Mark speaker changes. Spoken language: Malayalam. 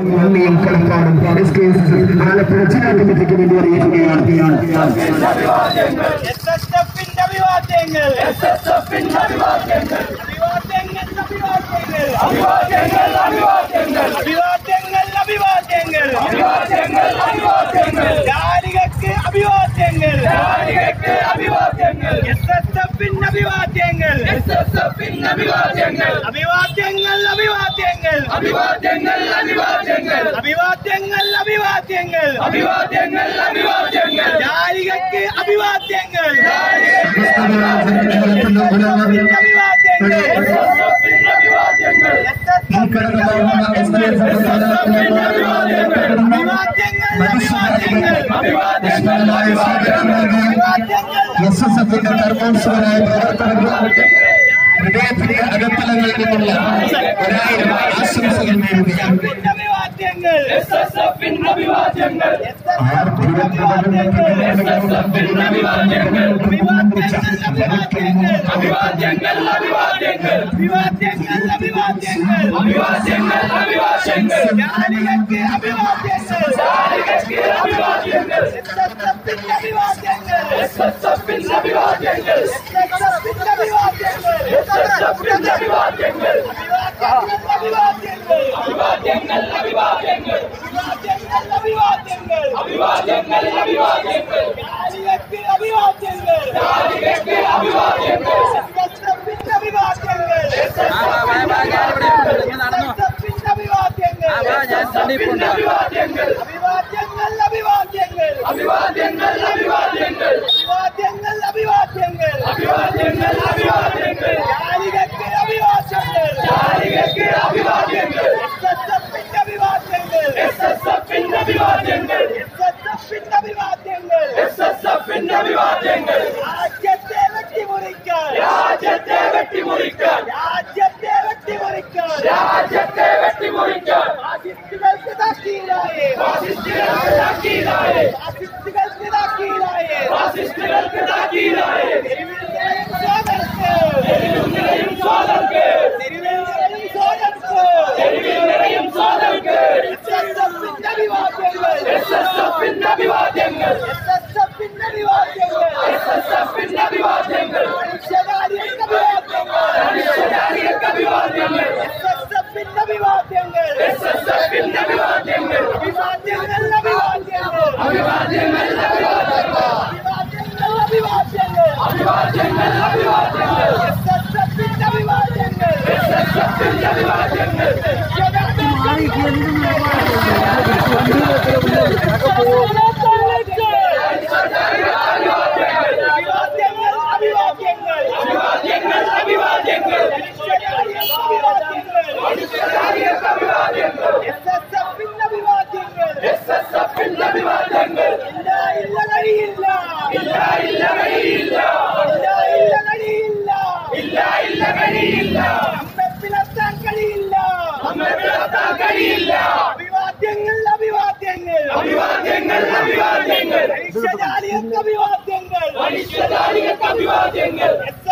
Speaker 1: നന്ദിയും കടപ്പാടും S K S S Alappuzha ജില്ലാ കമ്മിറ്റിക്ക് വേണ്ടി അറിയിക്കുകയാണ്
Speaker 2: എസ്എസ്എഫിന്റെ അഭിവാദ്യങ്ങൾ എസ്എസ്എഫിന്റെ അഭിവാദ്യങ്ങൾ അഭിവാദ്യങ്ങൾ അഭിവാദ്യങ്ങൾ അഭിവാദ്യങ്ങൾ അഭിവാദ്യങ്ങൾ അഭിവാദ്യങ്ങൾ അഭിവാദ്യങ്ങൾ ജാലികക്ക് അഭിവാദ്യങ്ങൾ ജാലികക്ക് അഭിവാദ്യങ്ങൾ എസ്എസ്എഫിന്റെ അഭിവാദ്യങ്ങൾ എസ്എസ്എഫിന്റെ അഭിവാദ്യങ്ങൾ അഭിവാദ്യങ്ങൾ അഭിവാദ്യങ്ങൾ അഭിവാദ്യങ്ങൾ അഭിവാദ്യങ്ങൾ അഭിവാദ്യങ്ങൾ അഭിവാദ്യങ്ങൾ അഭിവാദ്യങ്ങൾ അഭിവാദ്യങ്ങൾ ജാലികക്ക് അഭിവാദ്യങ്ങൾ
Speaker 1: എസ് എസ് എഫിന്റെ കർമ്മോത്സവനായ പ്രവർത്തനങ്ങൾ ഹൃദയത്തിന്റെ അകത്തലങ്ങളിൽ നിന്നുള്ള ഒരായിരം ആശംസകൾ നേരുകയാണ്
Speaker 2: അഭിവാദ്യങ്ങൾ അഭിവാദ്യങ്ങൾ അഭിവാദ്യങ്ങൾ അഭിവാദ്യങ്ങൾ അഭിവാദ്യങ്ങൾ അഭിവാദ്യങ്ങൾ അഭിവാദ്യങ്ങൾ അഭിവാദ്യങ്ങൾ ജാലികക്ക് അഭിവാദ്യങ്ങൾ ജാലികക്ക് അഭിവാദ്യങ്ങൾ എസ്എസ്എഫിന്റെ അഭിവാദ്യങ്ങൾ എസ്എസ്എഫിന്റെ അഭിവാദ്യങ്ങൾ എസ്എസ്എഫിന്റെ അഭിവാദ്യങ്ങൾ എസ്എസ്എഫിന്റെ അഭിവാദ്യങ്ങൾ അഭിവാദ്യങ്ങൾ അഭിവാദ്യങ്ങൾ അഭിവാദ്യങ്ങൾ അഭിവാദ്യങ്ങൾ അഭിവാദ്യങ്ങൾ അഭിവാദ്യങ്ങൾ അഭിവാദ്യങ്ങൾ ജാലികക്ക് അഭിവാദ്യങ്ങൾ ജാലികക്ക് അഭിവാദ്യങ്ങൾ എസ്എസ്എഫിന്റെ അഭിവാദ്യങ്ങൾ എസ്എസ്എഫിന്റെ അഭിവാദ്യങ്ങൾ എസ്എസ്എഫിന്റെ അഭിവാദ്യങ്ങൾ അഭിവാദ്യങ്ങൾ അഭിവാദ്യങ്ങൾ അഭിവാദ്യങ്ങൾ അഭിവാദ്യങ്ങൾ അഭിവാദ്യങ്ങൾ അഭിവാദ്യങ്ങൾ അഭിവാദ്യങ്ങൾ അഭിവാദ്യങ്ങൾ ജാലികക്ക് അഭിവാദ്യങ്ങൾ ജാലികക്ക് അഭിവാദ്യങ്ങൾ എസ്എസ്എഫിന്റെ അഭിവാദ്യങ്ങൾ എസ്എസ്എഫിന്റെ അഭിവാദ്യങ്ങൾ എസ്എസ്എഫിന്റെ അഭിവാദ്യങ്ങൾ എസ്എസ്എഫിന്റെ അഭിവാദ്യങ്ങൾ രാജ്യത്തെ വെട്ടിമുറിക്കാൻ രാജ്യത്തെ വെട്ടിമുറിക്കാൻ രാജ്യത്തെ വെട്ടിമുറിക്കാൻ രാജ്യത്തെ വെട്ടിമുറിക്കാൻ ഫാസിസ്റ്റുകൾക്ക് താക്കീലായേ ഫാസിസ്റ്റുകൾക്ക് താക്കീലായേ ഫാസിസ്റ്റുകൾക്ക് താക്കീലായേ ഫാസിസ്റ്റുകൾക്ക് താക്കീലായേ തെരുവിൽ നിറയും സോദർക്ക് തെരുവിൽ നിറയും സോദർക്ക് തെരുവിൽ നിറയും സോദർക്ക് തെരുവിൽ നിറയും സോദർക്ക് എസ്എസ്എഫിന്റെ അഭിവാദ്യങ്ങൾ എസ്എസ്എഫിന്റെ അഭിവാദ്യങ്ങൾ എസ്എസ്എഫിന്റെ അഭിവാദ്യങ്ങൾ എസ്എസ്എഫിന്റെ അഭിവാദ്യങ്ങൾ മനുഷ്യകാരികൾക്ക് അഭിവാദ്യങ്ങൾ മനുഷ്യകാരികൾക്ക് അഭിവാദ്യങ്ങൾ എസ്എസ്എഫിന്റെ അഭിവാദ്യങ്ങൾ എസ്എസ്എഫിന്റെ അഭിവാദ്യങ്ങൾ അഭിവാദ്യങ്ങൾ അഭിവാദ്യങ്ങൾ അഭിവാദ്യങ്ങൾ അഭിവാദ്യങ്ങൾ അഭിവാദ്യങ്ങൾ അഭിവാദ്യങ്ങൾ എസ്എസ്എഫിന്റെ അഭിവാദ്യങ്ങൾ എസ്എസ്എഫിന്റെ അഭിവാദ്യങ്ങൾ അഭിവാദ്യങ്ങൾ അഭിവാദ്യങ്ങൾ അഭിവാദ്യങ്ങൾ അഭിവാദ്യങ്ങൾ മനുഷ്യകാരികൾക്ക് അഭിവാദ്യങ്ങൾ എസ്എസ്എഫിന്റെ അഭിവാദ്യങ്ങൾ എസ്എസ്എഫിന്റെ അഭിവാദ്യങ്ങൾ ഇല്ല ഇല്ല കഴിയില്ല ഇല്ല ഇല്ല കഴിയില്ല ഇല്ല ഇല്ല കഴിയില്ല ഇല്ല ഇല്ല കഴിയില്ല നമ്മെ പിളർത്താൻ കഴിയില്ല നമ്മെ പിളർത്താൻ കഴിയില്ല അഭിവാദ്യങ്ങൾ അഭിവാദ്യങ്ങൾ അഭിവാദ്യങ്ങൾ അഭിവാദ്യങ്ങൾ മനുഷ്യജാലികൾക്ക് അഭിവാദ്യങ്ങൾ മനുഷ്യജാലികൾക്ക് അഭിവാദ്യങ്ങൾ